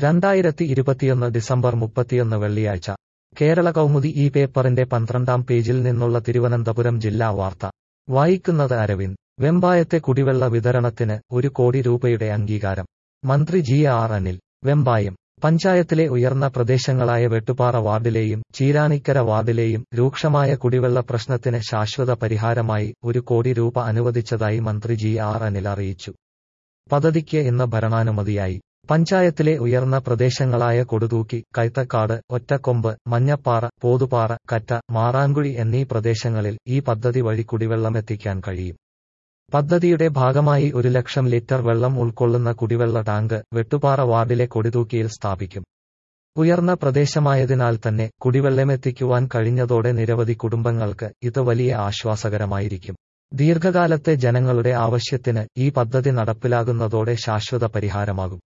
രണ്ടായിരത്തി ഇരുപത്തിയൊന്ന് ഡിസംബർ മുപ്പത്തിയൊന്ന് വെള്ളിയാഴ്ച കേരള കൗമുദി ഈ പേപ്പറിന്റെ പന്ത്രണ്ടാം പേജിൽ നിന്നുള്ള തിരുവനന്തപുരം ജില്ലാ വാർത്ത വായിക്കുന്നത് അരവിന്ദ് വെമ്പായത്തെ കുടിവെള്ള വിതരണത്തിന് ഒരു കോടി രൂപയുടെ അംഗീകാരം മന്ത്രി ജി ആർ അനിൽ വെമ്പായം പഞ്ചായത്തിലെ ഉയർന്ന പ്രദേശങ്ങളായ വെട്ടുപാറ വാർഡിലെയും ചീരാണിക്കര വാർഡിലെയും രൂക്ഷമായ കുടിവെള്ള പ്രശ്നത്തിന് ശാശ്വത പരിഹാരമായി ഒരു കോടി രൂപ അനുവദിച്ചതായി മന്ത്രി ജി ആർ അനിൽ അറിയിച്ചു പദ്ധതിക്ക് ഇന്ന് ഭരണാനുമതിയായി പഞ്ചായത്തിലെ ഉയർന്ന പ്രദേശങ്ങളായ കൊടുതൂക്കി കൈത്തക്കാട് ഒറ്റക്കൊമ്പ് മഞ്ഞപ്പാറ പോതുപാറ കറ്റ മാറാങ്കുഴി എന്നീ പ്രദേശങ്ങളിൽ ഈ പദ്ധതി വഴി കുടിവെള്ളമെത്തിക്കാൻ കഴിയും പദ്ധതിയുടെ ഭാഗമായി ഒരു ലക്ഷം ലിറ്റർ വെള്ളം ഉൾക്കൊള്ളുന്ന കുടിവെള്ള ടാങ്ക് വെട്ടുപാറ വാർഡിലെ കൊടിതൂക്കിയിൽ സ്ഥാപിക്കും ഉയർന്ന പ്രദേശമായതിനാൽ തന്നെ കുടിവെള്ളമെത്തിക്കുവാൻ കഴിഞ്ഞതോടെ നിരവധി കുടുംബങ്ങൾക്ക് ഇത് വലിയ ആശ്വാസകരമായിരിക്കും ദീർഘകാലത്തെ ജനങ്ങളുടെ ആവശ്യത്തിന് ഈ പദ്ധതി നടപ്പിലാകുന്നതോടെ ശാശ്വത പരിഹാരമാകും